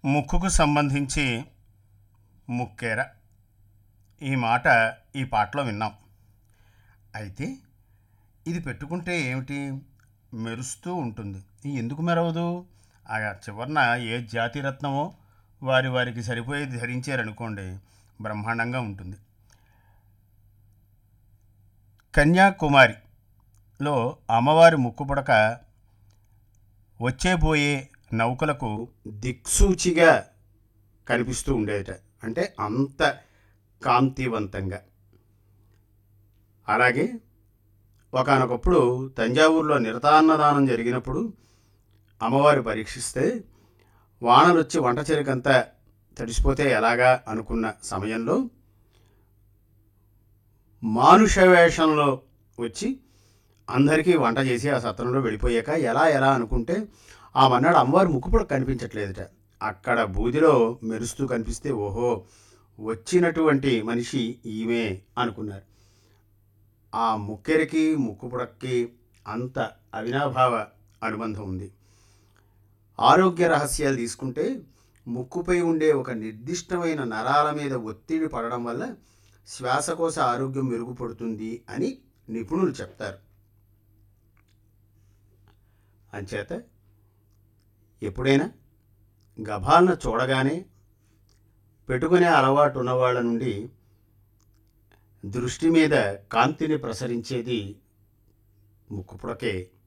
ముక్కుకు సంబంధించి ముక్కేర ఈ మాట ఈ పాటలో విన్నాం అయితే ఇది పెట్టుకుంటే ఏమిటి మెరుస్తూ ఉంటుంది ఇది ఎందుకు మెరవదు ఆ చివరన ఏ జాతి రత్నమో వారి వారికి సరిపోయేది ధరించారనుకోండి బ్రహ్మాండంగా ఉంటుంది కన్యాకుమారిలో అమ్మవారి ముక్కుపుడక వచ్చేపోయే నౌకలకు దిక్సూచిగా కనిపిస్తూ ఉండేదట అంటే అంత కాంతివంతంగా అలాగే ఒకనొకప్పుడు తంజావూరులో నిరతాన్నదానం జరిగినప్పుడు అమ్మవారు పరీక్షిస్తే వానలొచ్చి వంట చెరుకంతా తడిసిపోతే ఎలాగా అనుకున్న సమయంలో మానుష వేషంలో వచ్చి అందరికీ వంట చేసి ఆ సత్రంలో వెళ్ళిపోయాక ఎలా ఎలా అనుకుంటే ఆ మన్నాడు అమ్మవారి ముక్కు కూడా కనిపించట్లేదట అక్కడ బూదిలో మెరుస్తూ కనిపిస్తే ఓహో వచ్చినటువంటి మనిషి ఈమె అనుకున్నారు ఆ ముక్కెరికి ముక్కు పుడక్కి అంత అవినాభావ అనుబంధం ఉంది ఆరోగ్య రహస్యాలు తీసుకుంటే ముక్కుపై ఉండే ఒక నిర్దిష్టమైన నరాల మీద ఒత్తిడి పడడం వల్ల శ్వాసకోశ ఆరోగ్యం మెరుగుపడుతుంది అని నిపుణులు చెప్తారు అంచేత ఎప్పుడైనా గభాలను చూడగానే పెట్టుకునే అలవాటు ఉన్నవాళ్ళ నుండి దృష్టి మీద కాంతిని ప్రసరించేది ముక్కుపుడకే